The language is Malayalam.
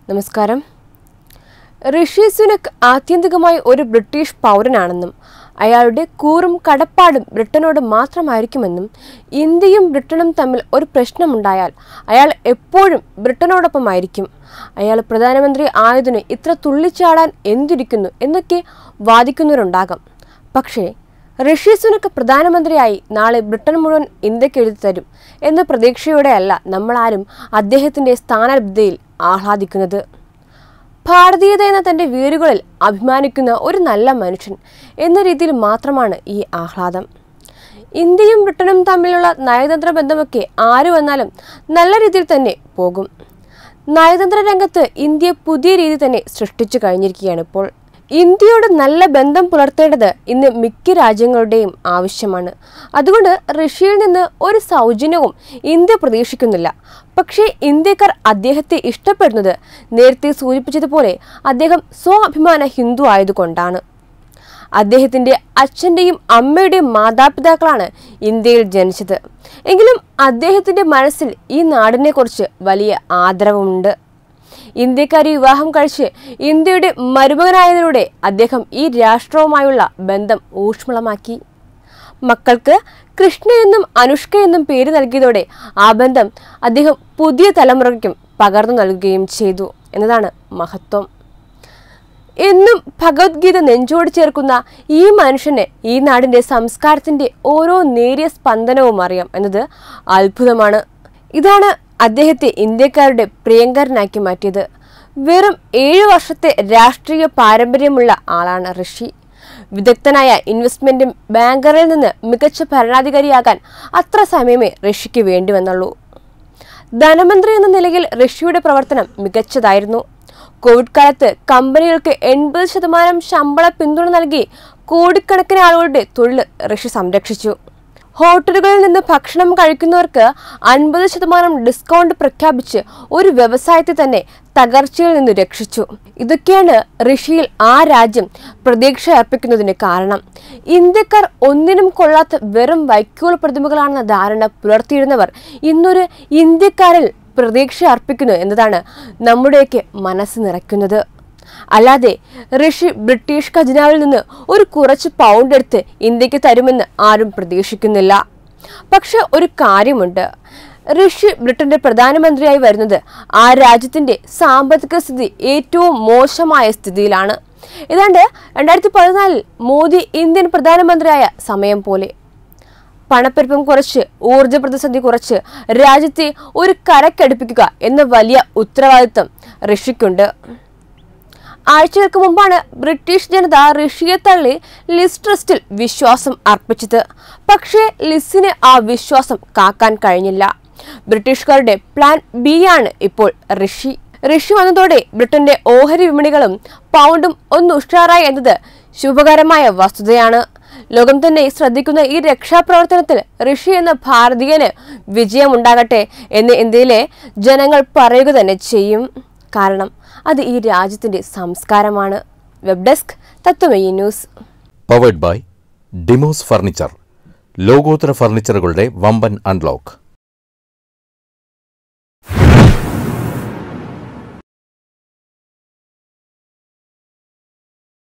നമസ്കാരം ഋഷി സുനക് ആത്യന്തികമായി ഒരു ബ്രിട്ടീഷ് പൗരനാണെന്നും അയാളുടെ കൂറും കടപ്പാടും ബ്രിട്ടനോട് മാത്രമായിരിക്കുമെന്നും ഇന്ത്യയും ബ്രിട്ടനും തമ്മിൽ ഒരു പ്രശ്നമുണ്ടായാൽ അയാൾ എപ്പോഴും ബ്രിട്ടനോടൊപ്പമായിരിക്കും അയാൾ പ്രധാനമന്ത്രി ആയതിന് ഇത്ര തുള്ളിച്ചാടാൻ എന്തിരിക്കുന്നു എന്നൊക്കെ വാദിക്കുന്നവരുണ്ടാകാം പക്ഷേ ഋഷി സുനക് പ്രധാനമന്ത്രിയായി നാളെ ബ്രിട്ടൻ മുഴുവൻ ഇന്ത്യക്ക് എഴുതി തരും എന്ന പ്രതീക്ഷയോടെയല്ല നമ്മളാരും അദ്ദേഹത്തിന്റെ സ്ഥാനലബ്ധയിൽ ആഹ്ലാദിക്കുന്നത് ഭാരതീയത എന്ന തന്റെ വേരുകളിൽ അഭിമാനിക്കുന്ന ഒരു നല്ല മനുഷ്യൻ എന്ന രീതിയിൽ മാത്രമാണ് ഈ ആഹ്ലാദം ഇന്ത്യയും ബ്രിട്ടനും തമ്മിലുള്ള നയതന്ത്ര ബന്ധമൊക്കെ ആര് വന്നാലും നല്ല രീതിയിൽ തന്നെ പോകും നയതന്ത്ര രംഗത്ത് ഇന്ത്യ പുതിയ രീതി തന്നെ സൃഷ്ടിച്ചു കഴിഞ്ഞിരിക്കുകയാണ് ഇപ്പോൾ ഇന്ത്യയോട് നല്ല ബന്ധം പുലർത്തേണ്ടത് ഇന്ന് മിക്ക രാജ്യങ്ങളുടെയും ആവശ്യമാണ് അതുകൊണ്ട് റഷ്യയിൽ നിന്ന് ഒരു സൗജന്യവും ഇന്ത്യ പ്രതീക്ഷിക്കുന്നില്ല പക്ഷേ ഇന്ത്യക്കാർ അദ്ദേഹത്തെ ഇഷ്ടപ്പെടുന്നത് നേരത്തെ സൂചിപ്പിച്ചതുപോലെ അദ്ദേഹം സ്വാഭിമാന ഹിന്ദു ആയതുകൊണ്ടാണ് അദ്ദേഹത്തിന്റെ അച്ഛന്റെയും അമ്മയുടെയും മാതാപിതാക്കളാണ് ഇന്ത്യയിൽ ജനിച്ചത് എങ്കിലും അദ്ദേഹത്തിന്റെ മനസ്സിൽ ഈ നാടിനെക്കുറിച്ച് വലിയ ആദരവുമുണ്ട് ഇന്ത്യക്കാരി വിവാഹം കഴിച്ച് ഇന്ത്യയുടെ മരുമകനായതിലൂടെ അദ്ദേഹം ഈ രാഷ്ട്രവുമായുള്ള ബന്ധം ഊഷ്മളമാക്കി മക്കൾക്ക് കൃഷ്ണ എന്നും അനുഷ്ക എന്നും പേര് നൽകിയതോടെ ആ ബന്ധം അദ്ദേഹം പുതിയ തലമുറയ്ക്കും പകർന്നു നൽകുകയും ചെയ്തു എന്നതാണ് മഹത്വം എന്നും ഭഗവത്ഗീത നെഞ്ചോട് ചേർക്കുന്ന ഈ മനുഷ്യന് ഈ നാടിന്റെ സംസ്കാരത്തിന്റെ ഓരോ നേരിയ സ്പന്ദനവും അറിയാം എന്നത് അത്ഭുതമാണ് ഇതാണ് അദ്ദേഹത്തെ ഇന്ത്യക്കാരുടെ പ്രിയങ്കരനാക്കി മാറ്റിയത് വെറും ഏഴു വർഷത്തെ രാഷ്ട്രീയ പാരമ്പര്യമുള്ള ആളാണ് ഋഷി വിദഗ്ധനായ ഇൻവെസ്റ്റ്മെന്റ് ബാങ്കറിൽ നിന്ന് മികച്ച ഭരണാധികാരിയാകാൻ അത്ര സമയമേ ഋഷിക്ക് വേണ്ടി വന്നുള്ളൂ ധനമന്ത്രി എന്ന നിലയിൽ ഋഷിയുടെ പ്രവർത്തനം മികച്ചതായിരുന്നു കോവിഡ് കാലത്ത് കമ്പനികൾക്ക് എൺപത് ശതമാനം ശമ്പള പിന്തുണ നൽകി കോടിക്കണക്കിന് ആളുകളുടെ തൊഴിൽ ഋഷി സംരക്ഷിച്ചു ഹോട്ടലുകളിൽ നിന്ന് ഭക്ഷണം കഴിക്കുന്നവർക്ക് അൻപത് ശതമാനം ഡിസ്കൗണ്ട് പ്രഖ്യാപിച്ച് ഒരു വ്യവസായത്തെ തന്നെ തകർച്ചയിൽ നിന്ന് രക്ഷിച്ചു ഇതൊക്കെയാണ് ഋഷിയിൽ ആ രാജ്യം പ്രതീക്ഷ അർപ്പിക്കുന്നതിന് കാരണം ഇന്ത്യക്കാർ ഒന്നിനും കൊള്ളാത്ത വെറും വൈക്കോൽ പ്രതിമകളാണെന്ന ധാരണ പുലർത്തിയിരുന്നവർ ഇന്നൊരു ഇന്ത്യക്കാരിൽ പ്രതീക്ഷ അർപ്പിക്കുന്നു എന്നതാണ് നമ്മുടെയൊക്കെ മനസ്സ് നിറയ്ക്കുന്നത് അല്ലാതെ ഋഷി ബ്രിട്ടീഷ് ഖജനാവിൽ നിന്ന് ഒരു കുറച്ച് പൗണ്ട് എടുത്ത് ഇന്ത്യക്ക് തരുമെന്ന് ആരും പ്രതീക്ഷിക്കുന്നില്ല പക്ഷെ ഒരു കാര്യമുണ്ട് ഋഷി ബ്രിട്ടന്റെ പ്രധാനമന്ത്രിയായി വരുന്നത് ആ രാജ്യത്തിന്റെ സാമ്പത്തിക സ്ഥിതി ഏറ്റവും മോശമായ സ്ഥിതിയിലാണ് ഏതാണ്ട് രണ്ടായിരത്തി പതിനാലിൽ മോദി ഇന്ത്യൻ പ്രധാനമന്ത്രിയായ സമയം പോലെ പണപ്പെരുപ്പം കുറച്ച് ഊർജ പ്രതിസന്ധി കുറച്ച് രാജ്യത്തെ ഒരു കരക്കടുപ്പിക്കുക എന്ന വലിയ ഉത്തരവാദിത്വം ഋഷിക്കുണ്ട് ആഴ്ചകൾക്ക് മുമ്പാണ് ബ്രിട്ടീഷ് ജനത ഋഷിയെ തള്ളി ലിസ് ട്രസ്റ്റിൽ വിശ്വാസം അർപ്പിച്ചത് പക്ഷേ ലിസിന് ആ വിശ്വാസം കാക്കാൻ കഴിഞ്ഞില്ല ബ്രിട്ടീഷുകാരുടെ പ്ലാൻ ബി ആണ് ഇപ്പോൾ ഋഷി ഋഷി വന്നതോടെ ബ്രിട്ടന്റെ ഓഹരി വിപണികളും പൗണ്ടും ഒന്ന് ഉഷാറായി എന്നത് ശുഭകരമായ വസ്തുതയാണ് ലോകം തന്നെ ശ്രദ്ധിക്കുന്ന ഈ രക്ഷാപ്രവർത്തനത്തിൽ ഋഷി എന്ന ഭാരതീയന് വിജയമുണ്ടാകട്ടെ എന്ന് ഇന്ത്യയിലെ ജനങ്ങൾ പറയുക തന്നെ ചെയ്യും കാരണം അത് ഈ രാജ്യത്തിന്റെ സംസ്കാരമാണ് web desk Tatwamayi news powered by Demos furniture ലോകോത്തര ഫർണിച്ചറുകളുടെ വമ്പൻ അൺലോക്ക്